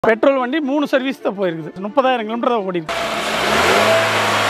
Petrol வண்டி மூணு service தான் போயிருக்குது முப்பதாயிரம் கிலோமீட்டர் தான் ஓடி இருக்கு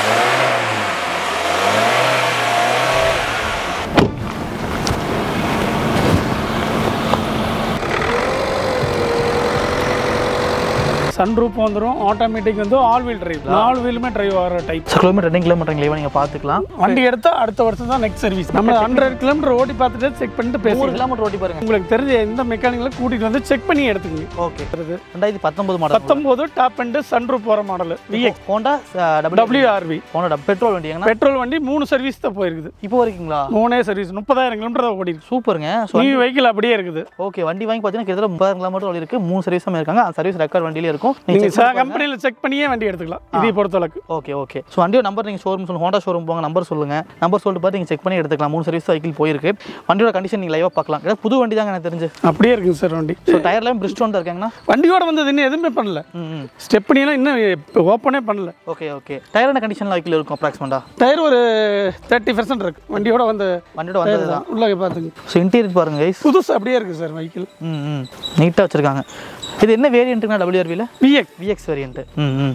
சன் ரூப் வந்துடும் ஆட்டோமேட்டிக் வந்து ஆல் வீல் டிரைவ் நாலு வீலுமே டிரைவ் ஆகிற டைப் கிலோமீட்டர் ரெண்டு கிலோமீட்டர் லைவாக நீங்கள் பார்த்துக்கலாம் வண்டி எடுத்தா அடுத்த வருஷம் தான் நெக்ஸ்ட் சர்வீஸ் நம்ம ஹண்ட்ரட் கிலோமீட்டர் ஓட்டி பார்த்துட்டு செக் பண்ணிட்டு நூறு பேசுவோம் கிலோமீட்டர் ஓட்டி பாருங்க உங்களுக்கு தெரிஞ்ச எந்த மெக்கானிக்கல கூட்டிட்டு வந்து செக் பண்ணி எடுத்துக்கங்க ஓகே ரெண்டாயிரத்தி பத்தொன்பது மாடல் பத்தொம்போது டாப் அண்ட் சன் ரூப் போகிற model VX Honda W WRV Honda petrol வண்டிங்கண்ணா பெட்ரோல் வண்டி மூணு சர்வீஸ் தான் போயிருக்குது இப்போ வரைக்குங்களா மூணே சர்வீஸ் முப்பதாயிரம் கிலோமீட்டர் தான் ஓடி இருக்கு சூப்பருங்க ஸோ நியூ வெஹிக்கிள் அப்படியே இருக்குது ஓகே வண்டி வாங்கி பார்த்தீங்கன்னா கிட்டத்தட்ட முப்பதாயிரம் கிலோமீட்டர் ஓடி இருக்கு மூணு சர்வீஸ் இருக்காங்க அந்த சர்வீஸ் ரெக்கார்ட் வண்டியிலே இருக்கும் நீங்க நீங்கள் கம்பெனியில் செக் பண்ணியே வண்டி எடுத்துக்கலாம் இதை பொறுத்தளவுக்கு ஓகே ஓகே ஸோ வண்டியோட நம்பர் நீங்கள் ஷோரூம் சொல்லுங்க ஹோண்டா ஷோரூம் போங்க நம்பர் சொல்லுங்க நம்பர் சொல்லிட்டு பார்த்து நீங்கள் செக் பண்ணி எடுத்துக்கலாம் மூணு சர்வீஸ் சைக்கிள் போயிருக்கு வண்டியோட கண்டிஷன் நீங்கள் லைவாக பார்க்கலாம் ஏன்னா புது வண்டி தாங்க எனக்கு தெரிஞ்சு அப்படியே இருக்குங்க சார் வண்டி ஸோ டயர்லாம் பிரிஸ்டோன் தான் இருக்காங்கண்ணா வண்டியோட வந்தது இன்னும் எதுவுமே பண்ணல ம் ம் ஸ்டெப்னிலாம் இன்னும் ஓப்பனே பண்ணல ஓகே ஓகே டயர் என்ன கண்டிஷனில் வைக்கல இருக்கும் அப்ராக்சிமெண்ட்டாக டயர் ஒரு தேர்ட்டி பர்சன்ட் இருக்கு வண்டியோட வந்து வண்டியோட வந்தது தான் உள்ள பார்த்துங்க ஸோ இன்டீரியர் பாருங்க கைஸ் புதுசு அப்படியே இருக்கு சார் வெஹிக்கிள் ம் ம் நீட்டாக வச்சுருக்காங்க இது என்ன வேரியண்ட்டுங்கண்ணா டபிள்யூஆர்வியில் விஎக்ஸ் விஎக்ஸ் வேரியண்ட்டு ம் ம்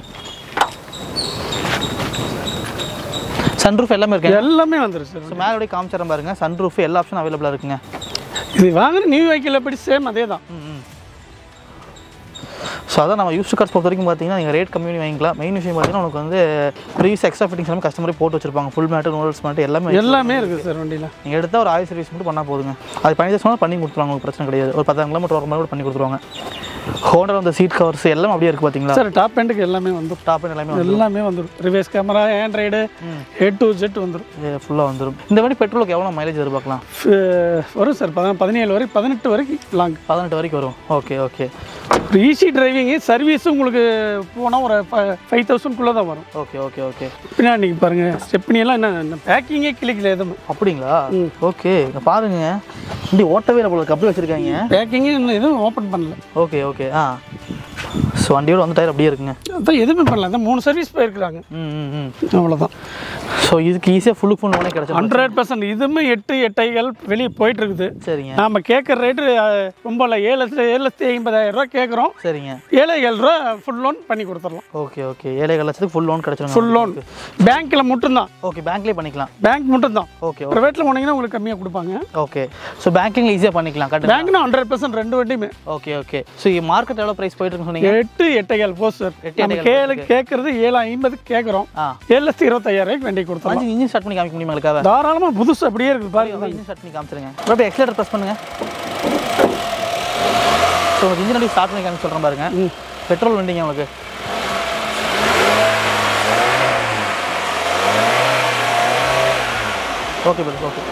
சன்ரூஃப் எல்லாமே இருக்குங்க எல்லாமே வந்துடும் சார் ஸோ மேலே காமிச்சிடறேன் பாருங்க சன்ரூஃப் எல்லா ஆப்ஷனும் அவைலபிளாக இருக்குங்க இது வாங்குற நியூ வெஹிக்கிள் எப்படி சேம் அதே தான் ஸோ அதான் நம்ம யூஸ் கார்ஸ் பொறுத்த வரைக்கும் பார்த்தீங்கன்னா நீங்கள் ரேட் கம்மி பண்ணி வாங்கிக்கலாம் மெயின் விஷயம் பார்த்தீங்கன்னா உனக்கு வந்து ப்ரீவியஸ் எக்ஸ்ட்ரா ஃபிட்டிங்ஸ் எல்லாமே கஸ்டமரே போட்டு வச்சிருப்பாங்க ஃபுல் மேட்டு நூடல்ஸ் மேட்டு எல்லாமே எல்லாமே இருக்குது சார் வண்டியில் நீங்கள் எடுத்தால் ஒரு ஆயில் சர்வீஸ் மட்டும் பண்ணால் போதுங்க அது பண்ணி சொன்னால் பண்ணி கொடுத்துருவாங்க உங்களுக்கு பிரச்சனை கிடையாது ஒரு பத்தாயிரம் கிலோமீட்டர் வர மாதிரி கூட பண்ணி கொடுத்துருவாங்க ஹோண்டா அந்த சீட் கவர்ஸ் எல்லாம் அப்படியே இருக்குது பார்த்தீங்களா சார் டாப் எண்டுக்கு எல்லாமே வந்துடும் டாப் எல்லாமே வந்து எல்லாமே வந்துடும் reverse camera android A to Z வந்துடும் ஃபுல்லாக வந்துடும் இந்த வண்டி பெட்ரோலுக்கு எவ்வளோ மைலேஜ் எதிர்பார்க்கலாம் வரும் சார் பதினா பதினேழு வரைக்கும் பதினெட்டு வரைக்கும் லாங் பதினெட்டு வரைக்கும் வரும் ஓகே ஓகே ஒரு ஈஸி டிரைவிங்கு சர்வீஸும் உங்களுக்கு போனால் ஒரு ஃபைவ் தௌசண்ட்குள்ளே தான் வரும் ஓகே ஓகே ஓகே பின்னாடி நீங்கள் பாருங்கள் ஸ்டெப்னி எல்லாம் என்ன பேக்கிங்கே கிளிக்கல எதுவும் அப்படிங்களா ஓகே இங்க பாருங்க வண்டி ஓட்டவே இல்லை போல கப்பல் வச்சுருக்காங்க பேக்கிங்கே இன்னும் எதுவும் ஓப்பன் பண்ணல ஓகே ஓகே ஆ ஸோ வண்டியோட வந்து டயர் அப்படியே இருக்குங்க அதான் எதுவுமே பண்ணல அதான் மூணு சர்வீஸ் போயிருக்கிறாங்க ம் ம் ம் அவ்வளோதான் ஸோ இதுக்கு ஈஸியாக ஃபுல்லு ஃபோன் லோனே கிடச்சிடும் ஹண்ட்ரட் பர்சன்ட் இதுவுமே எட்டு எட்டைகள் வெளியே போயிட்டு இருக்குது சரிங்க நாம கேட்குற ரேட்டு ரொம்ப இல்லை ஏழு லட்சத்து ஏழு லட்சத்தி ஐம்பதாயிரம் ரூபா கேட்குறோம் சரிங்க ஏழை ஏழு ரூபா ஃபுல் லோன் பண்ணி கொடுத்துடலாம் ஓகே ஓகே ஏழை லட்சத்துக்கு ஃபுல் லோன் கிடச்சிருங்க ஃபுல் லோன் பேங்க்கில் மட்டும்தான் ஓகே பேங்க்லேயே பண்ணிக்கலாம் பேங்க் மட்டும்தான் ஓகே ப்ரைவேட்டில் போனீங்கன்னா உங்களுக்கு கம்மியாக கொடுப்பாங்க ஓகே ஸோ பேங்கிங்கில் ஈஸியாக பண்ணிக்கலாம் கரெக்ட் பேங்க்னா ஹண்ட்ரட் பர்சன்ட் ரெண்டு வண்டியுமே ஓகே ஓகே ஸோ மார்க்கெட் எவ்வளோ ப்ரைஸ் போயிட்டு இருக்குன்னு சொன்னீங்க எட்டு எட்டைகள் போஸ் சார் எட்டு நம்ம கேளு கேட்கறது ஏழு ஐம்பது கேட்குறோம் ஆ ஏழு லட்சத்தி இருபத்தாயிரம் ரூபாய்க்கு வண்டி கொடுத்துடலாம் அஞ்சு இன்ஜின் ஸ்டார்ட் பண்ணி காமிக்க முடியுமா எனக்காக தாராளமாக புதுசு அப்படியே இருக்குது பாருங்க இன்ஜின் ஸ்டார்ட் பண்ணி காமிச்சிருங்க அப்படியே எக்ஸலேட்டர் ப்ரெஸ் பண்ணுங்க ஸோ உங்களுக்கு இன்ஜின் அப்படி ஸ்டார்ட் பண்ணி காமிக்க சொல்கிறேன் பாருங்க பெட்ரோல் வண்டிங்க உங்களுக்கு ஓகே பிரதர் ஓகே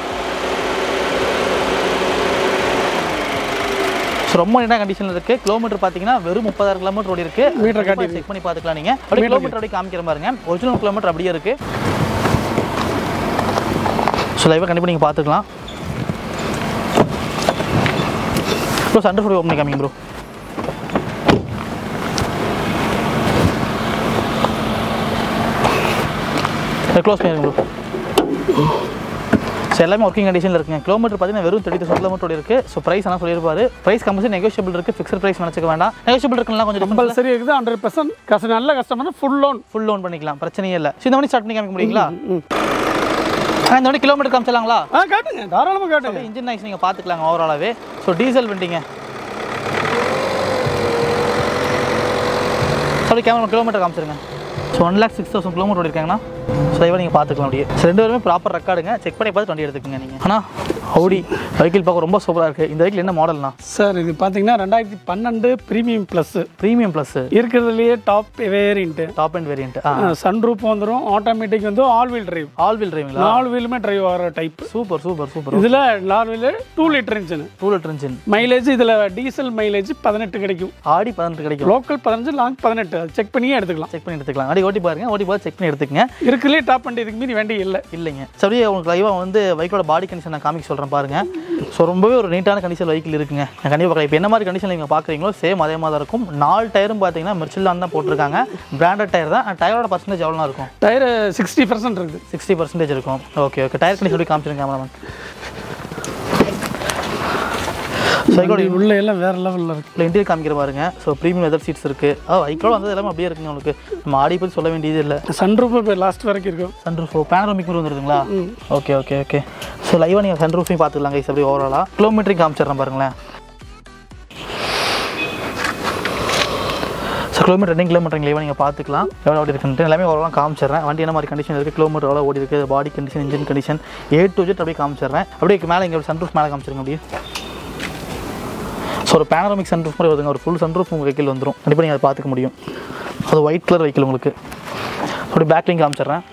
ஸோ ரொம்ப நீட்டாக கண்டிஷனில் இருக்குது கிலோமீட்டர் பார்த்தீங்கன்னா வெறும் முப்பதாயிரம் கிலோமீட்டர் ஓடி இருக்கு மீட்டர் காட்டி செக் பண்ணி பார்த்துக்கலாம் நீங்கள் அப்படியே கிலோமீட்டர் அப்படியே காமிக்கிற பாருங்க ஒரிஜினல் கிலோமீட்டர் அப்படியே இருக்குது ஸோ லைவாக கண்டிப்பாக நீங்கள் பார்த்துக்கலாம் ப்ரோ சண்டர் ஃபுட் ஓப்பன் காமிங்க ப்ரோ க்ளோஸ் பண்ணிருங்க ப்ரோ ஸோ எல்லாமே ஒர்க்கிங் கண்டிஷனில் இருக்குங்க கிலோமீட்டர் பார்த்தீங்கன்னா வெறும் தேர்ட்டி தௌசண்ட் கிலோமீட்டர் இருக்குது ஸோ ப்ரைஸ் ஆனால் சொல்லியிருப்பாரு ப்ரைஸ் கம்பல்சரி நெகோஷியபிள் இருக்குது ஃபிக்ஸட் ப்ரைஸ் நினச்சிக்க வேண்டாம் நெகோஷியபிள் இருக்குன்னா கொஞ்சம் கம்பல் கம்பல்சரி இருக்குது ஹண்ட்ரட் பர்சன்ட் கஷ்ட நல்ல customer full loan full loan பண்ணிக்கலாம் பிரச்சனையே இல்லை ஸோ இந்த மணி ஸ்டார்ட் பண்ணி காமிக்க முடியுங்களா ஆ இந்த மணி கிலோமீட்டர் காமிச்சலாங்களா ஆ காட்டுங்க தாராளமாக காட்டுங்க இன்ஜின் நாய்ஸ் நீங்கள் பார்த்துக்கலாங்க ஓவராலாகவே ஸோ டீசல் வண்டிங்க சாரி கேமரா கிலோமீட்டர் காமிச்சிருங்க so one lakh six thousand kilometre ஓடிருக்காங்கண்ணா ஸோ இவன் நீங்கள் பார்த்துக்கலாம் அப்படியே ஸோ ரெண்டு பேருமே ப்ராப்பர் ரெக்கார்டுங்க செக் பண்ணி பார்த்து வண்டி எடுத்துக்கோங்க நீங்கள் ஆனால் ஹவுடி வெஹிக்கிள் பார்க்க ரொம்ப சூப்பராக இருக்குது இந்த வெஹிக்கிள் என்ன மாடல்னா சார் இது பார்த்தீங்கன்னா ரெண்டாயிரத்தி பன்னெண்டு ப்ரீமியம் ப்ளஸ் ப்ரீமியம் ப்ளஸ் இருக்கிறதுலையே top variant top and variant ஆ சன் ரூப் வந்துடும் ஆட்டோமேட்டிக் வந்து all wheel drive all wheel டிரைவிங்களா நாலு வீலுமே டிரைவ் ஆகிற டைப் சூப்பர் சூப்பர் சூப்பர் இதில் நாலு wheel two litre engine two litre engine mileage இதில் டீசல் மைலேஜ் பதினெட்டு கிடைக்கும் ஆடி பதினெட்டு கிடைக்கும் லோக்கல் பதினஞ்சு லாங் பதினெட்டு செக் பண்ணியே எடுத்துக்கலாம் செக் பண்ணி எடுத்துக்கலாம் அடி ஓட்டி பாருங்க ஓட்டி பார்த்து செக் பண்ணி எடுத்துக்கங்க இருக்கிறதுலே டாப் பண்ணி இதுக்கு மீறி வேண்டிய இல்லை இல்லைங்க சரி அப்படியே உங்களுக்கு லைவாக வந்து பைக்கோட பாடி கண்டிஷன் நான் காமிக்க சொல்கிறேன் பாருங்க ஸோ ரொம்பவே ஒரு நீட்டான கண்டிஷன் வெஹிக்கிள் இருக்குங்க நான் கண்டிப்பாக பார்க்கலாம் இப்போ என்ன மாதிரி கண்டிஷன் நீங்கள் பார்க்குறீங்களோ சேம் அதே மாதிரி தான் இருக்கும் நாலு டயரும் பார்த்தீங்கன்னா மிர்ச்சிலான் தான் போட்டிருக்காங்க பிராண்டட் டயர் தான் டயரோட பர்சன்டேஜ் எவ்வளோ இருக்கும் டயர் சிக்ஸ்டி பர்சன்ட் இருக்குது சிக்ஸ்டி பர்சன்டேஜ் இருக்கும் ஓகே ஓகே டயர் கண்டிஷன் எப்படி காமிச்சிருங்க கேமராமேன் சைக்கோட உள்ள எல்லாம் வேற லெவலில் இருக்கு இல்லை இன்டீரியர் காமிக்கிற பாருங்க ஸோ ப்ரீமியம் லெதர் சீட்ஸ் இருக்குது ஆ வைக்கோல் வந்தது எல்லாமே அப்படியே இருக்குங்க உங்களுக்கு நம்ம ஆடி பற்றி சொல்ல வேண்டியது இல்லை சன்ரூஃப் இப்போ லாஸ்ட் வரைக்கும் இருக்கும் சன்ரூஃப் பேனரோமிக் மிரர் வந்துருதுங்களா ஓகே ஓகே ஓகே ஸோ லைவாக நீங்கள் சன்ரூஃபையும் பார்த்துக்கலாம் கைஸ் அப்படியே ஓவராலாக கிலோமீட்டரையும் காமிச்சிடுறேன் பாருங்களேன் ஸோ கிலோமீட்டர் ரெண்டு கிலோமீட்டர் லைவாக நீங்கள் பார்த்துக்கலாம் எவ்வளோ ஓடி இருக்குன்ட்டு எல்லாமே ஓவராலாக காமிச்சிடுறேன் வண்டி என்ன மாதிரி கண்டிஷன் இருக்குது கிலோமீட்டர் எவ்வளோ ஓடி இருக்குது body condition engine condition A to Z அப்படியே காமிச்சிடுறேன் அப்படியே மேலே இங்கே சன்ரூஃப் மேலே காமிச்சிருங்க அப்படியே ஸோ ஒரு பேனராமிக் சன்ரூஃப் மாதிரி வருதுங்க ஒரு ஃபுல் சன்ரூஃப் உங்கள் வெஹிக்கிள் வந்துடும் கண்டிப்பாக நீங்கள் அதை பார்த்துக்க முடியும் அது ஒயிட் கலர் வெஹிக்கிள் உங்களுக்கு அப்படி பேக்லிங் காமிச்சிடுறேன்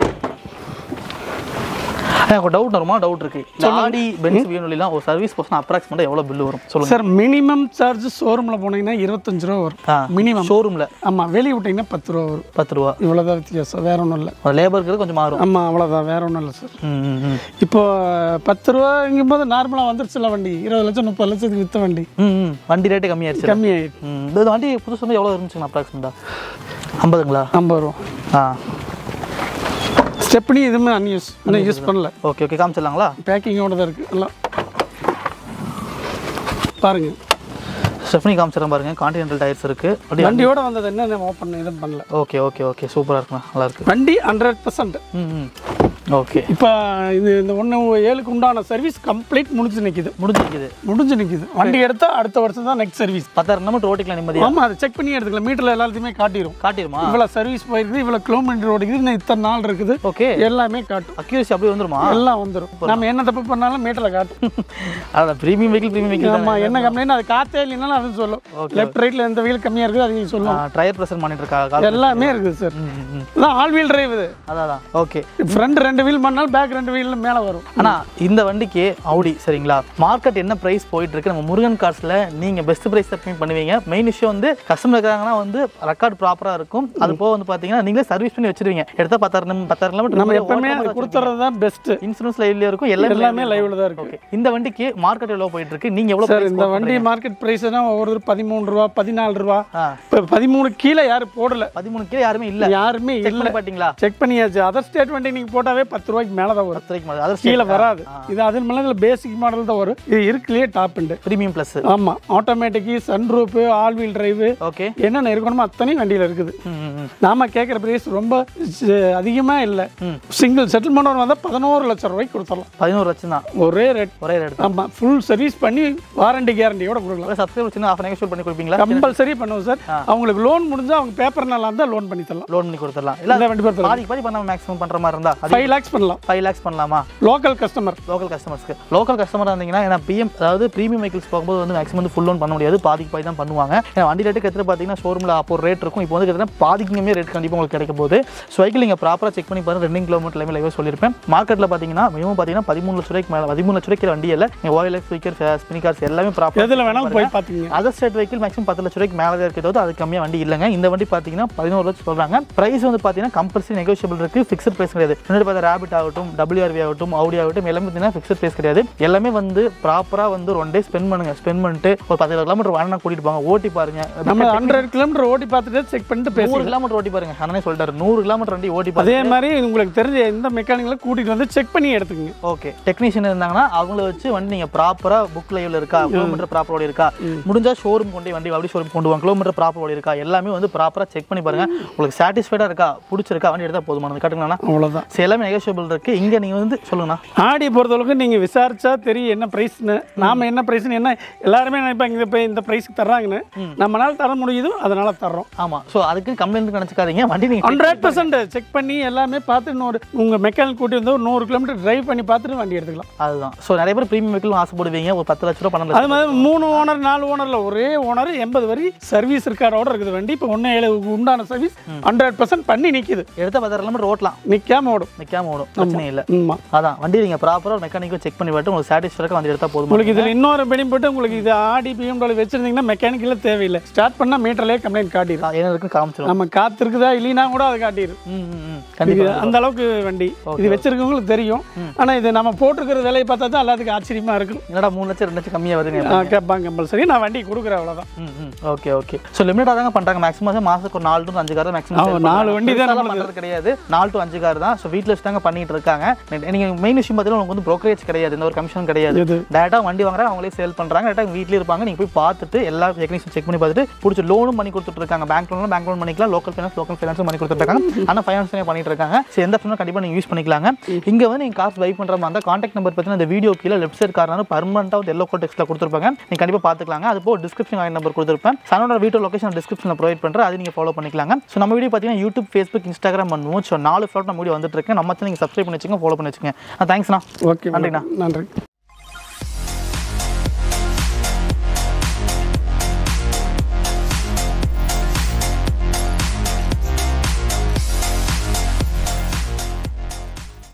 எனக்கு ஒரு டவுட் வருமா டவுட் இருக்கு ஆடி பென்ஸ் வியூனிலாம் ஒரு சர்வீஸ் பர்சன் அப்ராக்சிமேட்டாக எவ்வளோ பில்லு வரும் சொல்லுங்க சார் மினிமம் சார்ஜ் ஷோரூமில் போனீங்கன்னா இருபத்தஞ்சு ரூபா வரும் ஆ மினிமம் ஷோரூமில் ஆமாம் வெளியே விட்டிங்கன்னா பத்து ரூபா வரும் பத்து ரூபா இவ்வளோதான் வித்தியாசம் வேற ஒன்றும் இல்லை ஒரு லேபருக்கு கொஞ்சம் மாறும் ஆமாம் அவ்வளோதான் வேற ஒன்றும் இல்லை சார் ம் ம், ம் இப்போ பத்து ரூபாங்கும் போது நார்மலாக வந்துருச்சுல வண்டி இருபது லட்சம் முப்பது லட்சத்துக்கு விற்ற வண்டி ம் ம் வண்டி ரேட்டு கம்மியாயிருச்சு கம்மியாயிடுச்சு ம் இந்த வண்டி புதுசு வந்து எவ்வளோ இருந்துச்சுங்க அப்ராக்சிமேட்டாக ஐம்பதுங்களா ஐம்பது ரூபா ஆ ஸ்டெப்னி எதுவுமே அன்யூஸ் இன்னும் யூஸ் பண்ணல ஓகே ஓகே காமிச்சிடலாங்களா பேக்கிங்கோட தான் இருக்குது எல்லாம் பாருங்க ஸ்டெஃப்னி காமிச்சிடறேன் பாருங்க கான்டினென்டல் டயர்ஸ் இருக்குது அப்படியே வண்டியோட வந்தது என்ன ஓப்பன் எதுவும் பண்ணல ஓகே ஓகே ஓகே சூப்பராக இருக்குண்ணா நல்லா இருக்கு வண்டி ஹண்ட்ரட் பர்சன்ட் ம் ம் ஓகே இப்போ இது இந்த ஒன்று ஏழுக்கு உண்டான சர்வீஸ் கம்ப்ளீட் முடிஞ்சு நிற்கிது முடிஞ்சிருக்குது முடிஞ்சு நிற்கிது வண்டி எடுத்தா அடுத்த வருஷம் தான் நெக்ஸ்ட் சர்வீஸ் பத்தாயிரம் கிலோமீட்டர் ஓட்டிக்கலாம் நிம்மதியாக ஆமாம் அதை செக் பண்ணி எடுத்துக்கலாம் மீட்டரில் எல்லாத்தையுமே காட்டிடும் காட்டிடுமா இவ்வளோ சர்வீஸ் போயிருக்குது இவ்வளோ கிலோமீட்டர் ஓடிக்குது இன்னும் இத்தனை நாள் இருக்குது ஓகே எல்லாமே காட்டும் அக்யூரசி அப்படியே வந்துருமா எல்லாம் வந்துடும் நம்ம என்ன தப்பு பண்ணாலும் மீட்டரில் காட்டும் அதான் ப்ரீமியம் வெஹிக்கிள் ப்ரீமியம் வெஹிக்கிள் ஆமா என்ன கம்ப்ளைண்ட் அது காத்தே இல்லைனாலும் அது சொல்லும் லெஃப்ட் ரைட்ல எந்த வீல் கம்மியா இருக்குது அது சொல்லும் டயர் ப்ரெஷர் மானிட்டர் கா எல்லாமே இருக்குது சார் ம், ம். இதான் ஆல் வீல் டிரைவ் இது அதான் அதான் ஓகே ஃப்ரண்ட் ரெண்டு வீல் பண்ணாலும் பேக் ரெண்டு வீல் மேலே வரும் ஆனா இந்த வண்டிக்கு ஆடி சரிங்களா மார்க்கெட் என்ன பிரைஸ் போயிட்டு இருக்கு நம்ம முருகன் கார்ஸ்ல நீங்க பெஸ்ட் பிரைஸ் தப்பி பண்ணுவீங்க மெயின் விஷயம் வந்து கஸ்டமர் இருக்காங்கன்னா வந்து ரெக்கார்ட் ப்ராப்பரா இருக்கும் அது போக வந்து பாத்தீங்கன்னா நீங்களே சர்வீஸ் பண்ணி வச்சிருவீங்க எடுத்தா பத்தாயிரம் பத்தாயிரம் நம்ம கிலோமீட்டர் எப்பவுமே அது கொடுத்துறது தான் பெஸ்ட் இன்சூரன்ஸ் லைவ்ல இருக்கும் எல்லாமே எல்லாமே லைவ்ல தான் இருக்கு ஓகே இந்த வண்டிக்கு மார்க்கெட் எவ்வளவு போயிட்டு இருக்கு நீங்க எவ்வளவு சார் price இந்த quote வண்டி மார்க்கெட் பிரைஸ்னா ஒவ்வொரு பதிமூணு ரூபா பதினாலு ரூபா ஆ. இப்போ பதிமூணு கீழே யாரும் போடல பதிமூணு கிலோ யாருமே இல்ல யாருமே Check இல்லை பண்ணி பாத்தீங்களா செக் பண்ணியாச்சு அதர் ஸ்டேட் வண்டி நீங்க போட்டாவே பத்து ரூபாய்க்கு மேலே தான் வரும் பத்து ரூபாய்க்கு மேல அதர் கீழே வராது இது அது மேலே இதில் பேசிக் மாடல் தான் வரும் இது இருக்குலயே டாப் அண்டு பிரீமியம் பிளஸ் ஆமா automatic sunroof all wheel drive okay என்னென்ன இருக்கணுமோ அத்தனையும் வண்டியில் இருக்குது நாம கேட்குற பிரைஸ் ரொம்ப ஸ்- அதிகமா இல்லை சிங்கிள் செட்டில்மெண்ட் வந்தால் பதினோரு லட்சம் ரூபாய்க்கு கொடுத்துடலாம் பதினோரு லட்சம் தான் ஒரே ரேட் ஒரே ரேட் ஆமா ஃபுல் சர்வீஸ் பண்ணி வாரண்டி கேரண்டியோட கொடுக்கலாம் சப்ஸ்கிரைபர் சின்ன ஆஃப் நெகோஷியேட் பண்ணி கொடுப்பீங்களா கம்பல்சரி பண்ணுவோம் சார் அவங்களுக்கு லோன் முடிஞ்சா அவங்க பேப்பர் நல்லா இருந்தால் லோன் பண்ணி தரலாம் லோன் பண்ணி கொடுத்துடலாம் இல்ல இந்த வண்டி பேர் பாதிக்கு பாதி பண்ணாம மேக்ஸிமம் பண்ற மாதிரி இருந்தா அது ஃபைவ் லேக்ஸ் பண்ணலாம் ஃபைவ் லேக்ஸ் பண்ணலாமா லோக்கல் கஸ்டமர் லோக்கல் கஸ்டமர்ஸ்க்கு லோக்கல் கஸ்டமராக இருந்தீங்கன்னா ஏன்னா பிஎம் அதாவது ப்ரீமியம் வெஹிக்கிள்ஸ் போகும்போது வந்து மேக்ஸிமம் வந்து ஃபுல் லோன் பண்ண முடியாது பாதிக்கு பாதி தான் பண்ணுவாங்க ஏன்னா வண்டி ரேட்டு கிட்ட பார்த்தீங்கன்னா ஷோரூமில் அப்போ ஒரு ரேட் இருக்கும் இப்போ வந்து கிட்டத்தட்ட பாதிக்குமே ரேட் கண்டிப்பாக உங்களுக்கு கிடைக்க போகுது ஸோ வெஹிக்கிள் நீங்கள் ப்ராப்பராக செக் பண்ணி பாருங்க ரெண்டு கிலோமீட்டர் லைவ் லைவ் சொல்லியிருப்பேன் மார்க்கெட்டில் பார்த்தீங்கன்னா மினிமம் பார்த்தீங்கன்னா பதிமூணு லட்ச ரூபாய்க்கு மேலே பதிமூணு லட்ச ரூபாய்க்கு வண்டி இல்லை நீங்கள் ஓயில் ஸ்பீக்கர் ஸ்பினி கார்ஸ் எல்லாமே ப்ராப்பர் எதுல வேணாலும் போய் பார்த்துக்கங்க அதர் ஸ்டேட் வெஹிக்கிள் மேக்ஸிமம் பத்து லட்ச ரூபாய்க்கு மேலே இருக்கிறது அது கம்மியாக வண்டி இல்லைங்க இந்த வண்டி பார்த்தீங்கன்னா பதினோரு லட்சம் சொல்கிறாங்க ப்ரைஸ் வந்து பார்த்தீங்கன்னா கம்பல்சரி நெகோஷியபிள் இருக்குது ஃபிக்ஸட் ப்ரைஸ் கிடையாது முன்னாடி பார்த்தா ரேபிட் ஆகட்டும் WRV ஆகட்டும் Audi ஆகட்டும் எல்லாமே பார்த்தீங்கன்னா ஃபிக்ஸட் ப்ரைஸ் கிடையாது எல்லாமே வந்து ப்ராப்பராக வந்து ஒன் டே ஸ்பெண்ட் பண்ணுங்க ஸ்பெண்ட் பண்ணிட்டு ஒரு பத்து கிலோமீட்டர் வேணா கூட்டிட்டு போங்க ஓட்டி பாருங்க நம்ம ஹண்ட்ரட் கிலோமீட்டர் ஓட்டி பார்த்துட்டு செக் பண்ணிட்டு பேச நூறு கிலோமீட்டர் ஓட்டி பாருங்க அண்ணனே சொல்லிட்டாரு நூறு கிலோமீட்டர் வண்டி ஓட்டி பாருங்க அதே மாதிரி உங்களுக்கு தெரிஞ்ச எந்த மெக்கானிக்கல கூட்டிட்டு வந்து செக் பண்ணி எடுத்துக்கங்க ஓகே டெக்னீஷியன் இருந்தாங்கன்னா அவங்கள வச்சு வண்டி நீங்க ப்ராப்பரா புக் லைவ்ல இருக்கா கிலோமீட்டர் ப்ராப்பர் ஓடி இருக்கா முடிஞ்சா ஷோரூம் கொண்டு போய் வண்டி அப்படி ஷோரூம் கொண்டு வாங்க கிலோமீட்டர் ப்ராப்பர் ஓடி இருக்கா எல்லாமே வந்து ப்ராப்பரா செக் பண்ணி பாருங்க உங்களுக்கு சாட்டிஸ்ஃபைடா இருக்கா பிடிச்சிருக்கா வண்டி எடுத்தா போதுமானது காட்டுங்களா அவ்வளோதான் சரி எல்லாமே நெகோஷியபிள் இருக்கு இங்க நீங்க வந்து சொல்லுங்கண்ணா ஆடி பொறுத்தளவுக்கு நீங்க விசாரிச்சா தெரியும் என்ன பிரைஸ்னு நாம என்ன பிரைஸ்னு என்ன எல்லாருமே நினைப்பாங்க இந்த போய் இந்த பிரைஸ்க்கு தர்றாங்கன்னு நம்மளால தர முடியுதோ அதனால தர்றோம் ஆமா ஸோ அதுக்கு கம்ப்ளைண்ட் நினைச்சுக்காதீங்க வண்டி நீங்க ஹண்ட்ரட் பர்சன்ட் செக் பண்ணி எல்லாமே பார்த்து இன்னொரு உங்க மெக்கானிக் கூட்டி வந்து ஒரு நூறு கிலோமீட்டர் டிரைவ் பண்ணி பார்த்துட்டு வண்டி எடுத்துக்கலாம் அதுதான் ஸோ நிறைய பேர் ப்ரீமியம் வெஹிக்கிள் ஆசைப்படுவீங்க ஒரு பத்து லட்ச ரூபா பன்னெண்டு அது மாதிரி மூணு ஓனர் நாலு ஓனர்ல ஒரே ஓனர் எண்பது வரி சர்வீஸ் இருக்காரோட இருக்குது வண்டி இப்போ ஒன்று ஏழு உண்டான சர்வீஸ் ஹண்ட்ரட் பர்சன்ட் பண்ணி நிக்குது எடுத்த பத்தாயிரம் கிலோமீட்டர் ஓட்டலாம் நிக்காம ஓடும் நிக்காம ஓடும் பிரச்சனை இல்லை ஆமா அதான் வண்டி நீங்க ப்ராப்பரா மெக்கானிக்கை செக் பண்ணி விட்டு உங்களுக்கு சாட்டிஸ்ஃபைடாக வண்டி எடுத்தா போதும் உங்களுக்கு இதுல இன்னொரு பெனிஃபிட் உங்களுக்கு இது ஆடி பிஎம்டபிள்யூ வச்சிருந்தீங்கன்னா மெக்கானிக்கல தேவையில்லை ஸ்டார்ட் பண்ணா மீட்டர்லயே கம்ப்ளைண்ட் காட்டிடும் என்ன இருக்குன்னு காமிச்சிடும் நம்ம காத்து இருக்குதா இல்லைனா கூட அது காட்டிடும் ம் ம், ம் இது கண்டிப்பா அந்த அளவுக்கு வண்டி இது வச்சிருக்கவங்களுக்கு தெரியும் ஆனா இது நம்ம போட்டிருக்கிற விலையை பார்த்தா தான் எல்லாத்துக்கும் ஆச்சரியமா இருக்கும் என்னடா மூணு லட்சம் ரெண்டு லட்சம் கம்மியாக வருதுங்க ஆ, கேட்பாங்க கம்பல்சரி நான் வண்டி கொடுக்குறேன் அவ்வளவுதான் ம் ம் ஓகே ஓகே ஸோ லிமிட்டாக தாங்க பண்ணுறாங்க மேக்ஸிமம் மாதத்துக்கு ஒரு நாலு டு அஞ்சு கார் தான் ஆமா, மேக்ஸிமம் நாலு வண்டி தான் பண்ணுறது கிடையாது நாலு டு அஞ்சு கார் தான் ஸோ வீட்டில் வச்சு தாங்க பண்ணிட்டு இருக்காங்க நீங்கள் மெயின் விஷயம் பார்த்தீங்கன்னா உங்களுக்கு வந்து brokerage கிடையாது எந்த ஒரு கமிஷன் கிடையாது இது டேரெக்டாக வண்டி வாங்குறாங்க அவங்களே சேல் பண்ணுறாங்க டேரெக்டாக வீட்லேயே இருப்பாங்க நீங்கள் போய் பார்த்துட்டு எல்லா டெக்னிக்ஸும் செக் பண்ணி பார்த்துட்டு பிடிச்ச லோனும் பண்ணி கொடுத்துட்டு இருக்காங்க பேங்க் லோன் பேங்க் லோன் பண்ணிக்கலாம் லோக்கல் ஃபைனான்ஸ் லோக்கல் ஃபைனான்ஸும் பண்ணி கொடுத்துருக்காங்க ஆனால் ஃபைனான்ஸே பண்ணிட்டு இருக்காங்க ஸோ எந்த ஃபோனும் கண்டிப்பாக நீங்கள் யூஸ் பண்ணிக்கலாங்க இங்கே வந்து நீங்கள் காசு பை பண்ணுற மாதிரி காண்டாக்ட் நம்பர் பார்த்தீங்கன்னா இந்த வீடியோ கீழே லெஃப்ட் சைட் காரணம் பர்மனெண்ட்டாக வந்து எல்லோ கோட் டெக்ஸ்ட்டில் கொடுத்துருப்பாங்க நீங்கள் கண்டிப்பாக பார்த்துக்கலாங்க அது போக டிஸ்கிரிப்ஷன் வாங்கி நம்பர் கொடுத்துருப்பேன் சனோட வீடியோ லொகேஷன் டிஸ்கிரிப்ஷனில் ப்ரொவைட் பண்ணுறேன் அது நீங்கள் ஃபாலோ பண்ணிக்கலாங்க ஸோ நம்ம வீடியோ பார்த்தீங்கன்னா யூடியூப் ஃபேஸ்புக் இன்ஸ்டாகிராம் பண்ணுவோம் ஸோ நாலு ஃப்ளாட் நம்ம வீடியோ வந்துட்டு இருக்கு நம்ம சேனல் நீங்கள் சப்ஸ்கிரைப் பண்ணி வச்சுங்க ஃபாலோ பண்ணி வச்சுங்க தேங்க்ஸ்ண்ணா ஓகே நன்றிண்ணா. நன்றி